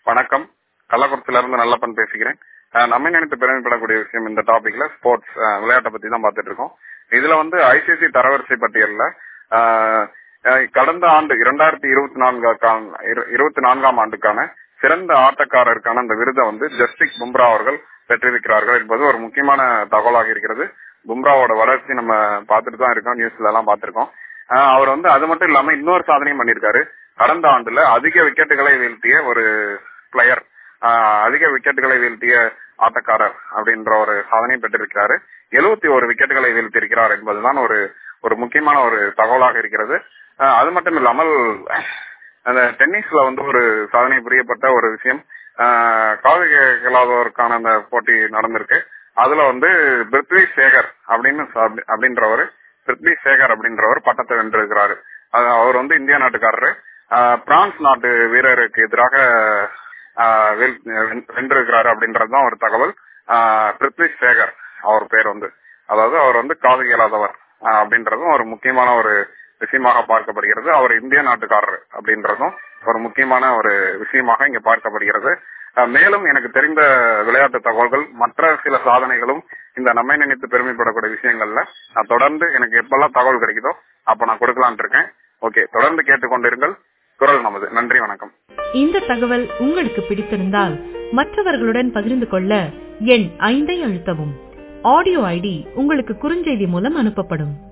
வணக்கம் கள்ளக்குறிச்சியில இருந்து நல்லப்பன் பேசுகிறேன் அஹ் நம்ம நினைத்து பெருமைப்படக்கூடிய விஷயம் இந்த டாபிக்ல ஸ்போர்ட்ஸ் விளையாட்டை பத்தி தான் பார்த்துட்டு இருக்கோம் இதுல வந்து ஐசிசி தரவரிசை பட்டியல்ல அஹ், அஹ், கடந்த ஆண்டு இரண்டாயிரத்தி இருபத்தி நான்காம் இருபத்தி நான்காம் ஆண்டுக்கான சிறந்த ஆட்டக்காரருக்கான அந்த விருதை வந்து ஜஸ்டிக் பும்ரா அவர்கள் பெற்றிருக்கிறார்கள் என்பது ஒரு முக்கியமான தகவலாக இருக்கிறது பும்ராவோட வளர்ச்சி நம்ம பார்த்துட்டு தான் இருக்கோம் நியூஸ்ல எல்லாம் பார்த்திருக்கோம் ஆஹ் அவர் வந்து அது மட்டும் இல்லாம இன்னொரு சாதனையும் பண்ணியிருக்காரு கடந்த ஆண்டுல அதிக விக்கெட்டுகளை வீழ்த்திய ஒரு பிளேயர் அதிக விக்கெட்டுகளை வீழ்த்திய ஆட்டக்காரர் அப்படின்ற ஒரு சாதனையை பெற்றிருக்கிறாரு எழுபத்தி ஒரு விக்கெட்டுகளை வீழ்த்தியிருக்கிறார் என்பதுதான் ஒரு ஒரு முக்கியமான ஒரு தகவலாக இருக்கிறது ஆஹ் அது மட்டும் இல்லாமல் அந்த டென்னிஸ்ல வந்து ஒரு சாதனை புரியப்பட்ட ஒரு விஷயம் ஆஹ் காது கேளாதவருக்கான அந்த போட்டி நடந்திருக்கு அதுல வந்து பிருத்வி சேகர் அப்படின்னு ச- அப்படின்றவர் பிருத்வி சேகர் அப்படின்றவர் பட்டத்தை வென்றிருக்கிறாரு அது அவர் வந்து இந்திய நாட்டுக்காரரு ஆஹ் பிரான்ஸ் நாட்டு வீரருக்கு எதிராக ஆஹ் வெல்- வென்- வென்றிருக்கிறாரு அப்படின்றதுதான் ஒரு தகவல் ஆஹ் பிருத்வி சேகர் அவர் பேர் வந்து அதாவது அவர் வந்து காது கேளாதவர் ஆஹ் அப்படின்றதும் ஒரு முக்கியமான ஒரு விஷயமாக பார்க்கப்படுகிறது அவர் இந்திய நாட்டுக்காரர் அப்படின்றதும் ஒரு முக்கியமான ஒரு விஷயமாக இங்க பார்க்கப்படுகிறது அஹ் மேலும் எனக்கு தெரிந்த விளையாட்டு தகவல்கள் மற்ற சில சாதனைகளும் இந்த நம்மை நினைத்து பெருமைப்படக்கூடிய விஷயங்கள்ல நான் தொடர்ந்து எனக்கு எப்பெல்லாம் தகவல் கிடைக்குதோ அப்ப நான் கொடுக்கலான் இருக்கேன் ஓகே தொடர்ந்து கேட்டுக்கொண்டிருங்கள் குரல் நமது நன்றி வணக்கம் இந்த தகவல் உங்களுக்கு பிடித்திருந்தால் மற்றவர்களுடன் பகிர்ந்து கொள்ள எண் ஐந்தை அழுத்தவும் ஆடியோ ஐடி உங்களுக்கு குறுஞ்செய்தி மூலம் அனுப்பப்படும்